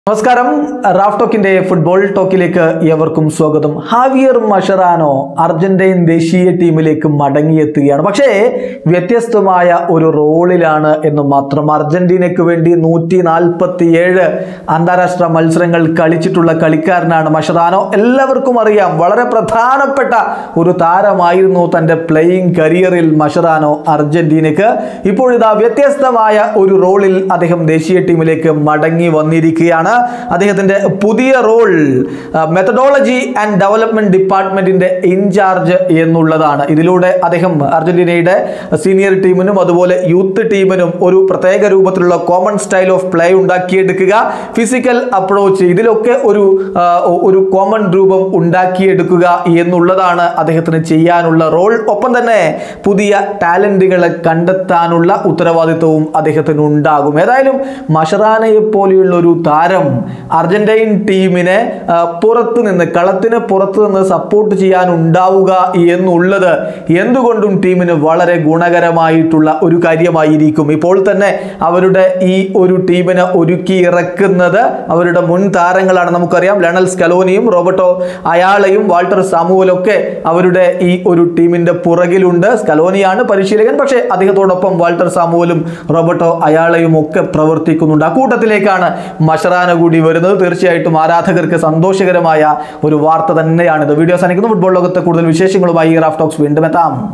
നമസ്കാരം Raf ടോക്കിന്റെ football ടോക്കിലേക്ക് ഏവർക്കും സ്വാഗതം ഹാവിയർ മഷറാനോ അർജന്റീൻ ദേശീയ ടീമിലേക്ക് മടങ്ങിയെത്തുകയാണ് പക്ഷേ വ്യത്യസ്തമായ ഒരു റോളിലാണ് എന്ന് മാത്രം അർജന്റീനയ്ക്ക് വേണ്ടി നൂറ്റി നാൽപ്പത്തിയേഴ് അന്താരാഷ്ട്ര മത്സരങ്ങൾ കളിച്ചിട്ടുള്ള കളിക്കാരനാണ് മഷറാനോ എല്ലാവർക്കും അറിയാം വളരെ പ്രധാനപ്പെട്ട ഒരു താരമായിരുന്നു തൻ്റെ പ്ലേയിങ് കരിയറിൽ മഷറാനോ അർജന്റീനയ്ക്ക് ഇപ്പോഴിതാ വ്യത്യസ്തമായ ഒരു റോളിൽ അദ്ദേഹം ദേശീയ ടീമിലേക്ക് മടങ്ങി വന്നിരിക്കുകയാണ് അദ്ദേഹത്തിന്റെ പുതിയ റോൾ മെത്തഡോളജി ആൻഡ് ഡെവലപ്മെന്റ് ഡിപ്പാർട്ട്മെന്റിന്റെ ഇൻചാർജ് എന്നുള്ളതാണ് ഇതിലൂടെ അദ്ദേഹം അർജന്റീനയുടെ സീനിയർ ടീമിനും അതുപോലെ യൂത്ത് ടീമിനും ഒരു പ്രത്യേക രൂപത്തിലുള്ള കോമൺ സ്റ്റൈൽ ഓഫ് പ്ലേ ഉണ്ടാക്കിയെടുക്കുക ഫിസിക്കൽ അപ്രോച്ച് ഇതിലൊക്കെ ഒരു ആ, ഒരു കോമൺ രൂപം ഉണ്ടാക്കിയെടുക്കുക എന്നുള്ളതാണ് അദ്ദേഹത്തിന് ചെയ്യാനുള്ള റോൾ ഒപ്പം തന്നെ പുതിയ ടാലന്റുകളെ കണ്ടെത്താനുള്ള ഉത്തരവാദിത്വവും അദ്ദേഹത്തിന് ഉണ്ടാകും ഏതായാലും മഷറാനയെ പോലെയുള്ള ഒരു താരം അർജന്റീൻ ടീമിനെ ആ, പുറത്ത് നിന്ന് കളത്തിന് പുറത്ത് നിന്ന് സപ്പോർട്ട് ചെയ്യാൻ ഉണ്ടാവുക എന്നുള്ളത് എന്തുകൊണ്ടും ടീമിന് വളരെ ഗുണകരമായിട്ടുള്ള ഒരു കാര്യമായിരിക്കും ഇപ്പോൾ തന്നെ അവരുടെ ഈ ഒരു ടീമിനെ ഒരുക്കി ഇറക്കുന്നത് അവരുടെ മുൻ താരങ്ങളാണ് നമുക്കറിയാം ലണൽ സ്കലോനിയും റോബർട്ടോ അയാളയും വാൾട്ടർ സാമുവലും ഒക്കെ അവരുടെ ഈ ഒരു ടീമിന്റെ പുറകിലുണ്ട് സ്കലോനിയാണ് പരിശീലകൻ പക്ഷേ അദ്ദേഹത്തോടൊപ്പം വാൾട്ടർ സാമുവലും റോബർട്ടോ അയാളയും ഒക്കെ പ്രവർത്തിക്കുന്നുണ്ട് അക്കൂട്ടത്തിലേക്കാണ് മഷറാന കൂടി വരുന്നത് തീർച്ചയായിട്ടും ആരാധകർക്ക് സന്തോഷകരമായ ഒരു വാർത്ത തന്നെയാണിത് വീഡിയോ സാധിക്കുന്നു ഫുട്ബോൾ ലോകത്തെ കൂടുതൽ വിശേഷങ്ങളുമായി റാഫ് ടോക്സ് വീണ്ടും എത്താം